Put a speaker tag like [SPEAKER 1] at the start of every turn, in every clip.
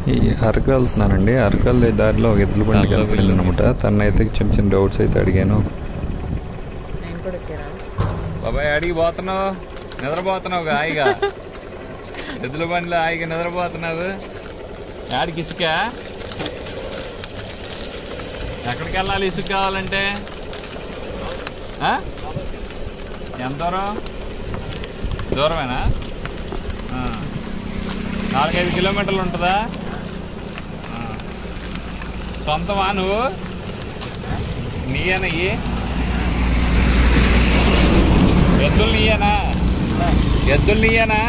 [SPEAKER 1] ఈ అరకు వెళ్తున్నానండి అరకు వెళ్ళే దారిలో ఒక ఎద్దుల బండి
[SPEAKER 2] దారిలో
[SPEAKER 1] కనిపించింది అనమాట తనైతే చిన్న చిన్న డౌట్స్ అయితే అడిగాను
[SPEAKER 3] నేను కూడా ఎక్కాను
[SPEAKER 2] బాబాయ్ అడిగి పోతున్నావు నిద్రపోతున్నావు హాయిగా ఎద్దుల బండిలో హాయిగా నిద్రపోతున్నావు ఆడికి ఇసుక ఎక్కడికి వెళ్ళాలి ఇసుక కావాలంటే ఆ? ఎంత దూరం దూరమేనా ఆ. నాలుగైదు కిలోమీటర్లు ఉంటుందా ఆ. సొంతమా నువ్వు నీయేనా ఇయ్యి ఎద్దులు నీయేనా ఎద్దులు నీయేనా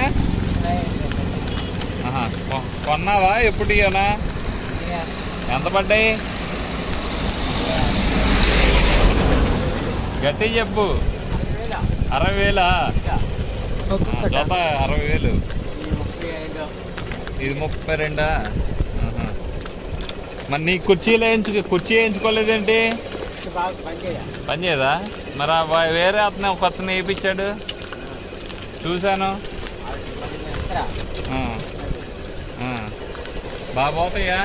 [SPEAKER 2] ఆహా, కొ- కొన్నావా ఎప్పుడు ఇయ్యనా ఎంత పడ్డాయి గట్టి చెప్పు అరవై వేలా ఆ,
[SPEAKER 3] ఒక్కొక్కట
[SPEAKER 2] జత అరవై వేలు ఇది ముప్పై రెండా ఆహా. మరి నీ కుర్చీలు వేయించు కుర్చీ వేయించుకోలేదేంటి పని చేయదా మరి ఆ వా- వేరే అతను ఒక అతను వేయించాడు చూశాను ఆ. ఆ. బాగా పోతాయా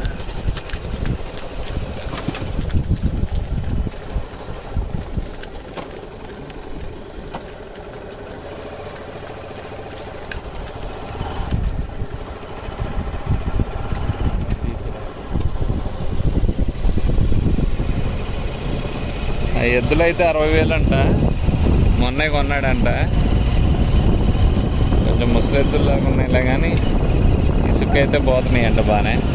[SPEAKER 2] ఆ ఎద్దులు అయితే అరవై వేలు అంట మొన్నే కొన్నాడంట కొంచెం ముసలి ఎద్దులు లాగా ఉన్నాయిలే కానీ ఇసుక అయితే పోతున్నాయి అంట బాగానే